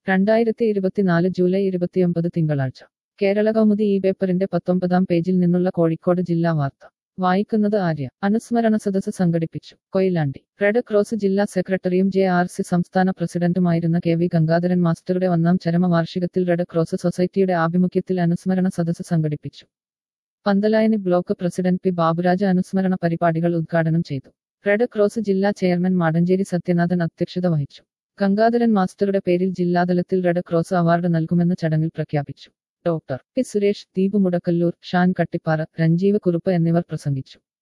രണ്ടായിരത്തി ഇരുപത്തിനാല് ജൂലൈ ഇരുപത്തിയൊമ്പത് തിങ്കളാഴ്ച കേരള കൗമുദി ഈ പേപ്പറിന്റെ പത്തൊമ്പതാം പേജിൽ നിന്നുള്ള കോഴിക്കോട് ജില്ലാ വാർത്ത വായിക്കുന്നത് ആര്യ അനുസ്മരണ സദസ്സ് സംഘടിപ്പിച്ചു കൊയിലാണ്ടി റെഡ് ക്രോസ് ജില്ലാ സെക്രട്ടറിയും ജെ ആർ സി സംസ്ഥാന പ്രസിഡന്റുമായിരുന്ന കെ വി ഗംഗാധരൻ മാസ്റ്ററുടെ ഒന്നാം ചരമവാർഷികത്തിൽ റെഡ് ക്രോസ് സൊസൈറ്റിയുടെ ആഭിമുഖ്യത്തിൽ അനുസ്മരണ സദസ്സ് സംഘടിപ്പിച്ചു Panthalayani block president P Baburaj അനുസ്മരണ പരിപാടികൾ ഉദ്ഘാടനം ചെയ്തു റെഡ് ക്രോസ് ജില്ലാ ചെയർമാൻ മാടഞ്ചേരി സത്യനാഥൻ അധ്യക്ഷത വഹിച്ചു ഗംഗാധരൻ മാസ്റ്ററുടെ പേരിൽ ജില്ലാതലത്തിൽ റെഡ് ക്രോസ് അവാർഡ് നൽകുമെന്ന് ചടങ്ങിൽ പ്രഖ്യാപിച്ചു ഡോക്ടർ പി സുരേഷ് ദീപ് മുടക്കല്ലൂർ ഷാൻ കട്ടിപ്പാറ രഞ്ജീവ് കുറുപ്പ് എന്നിവർ പ്രസംഗിച്ചു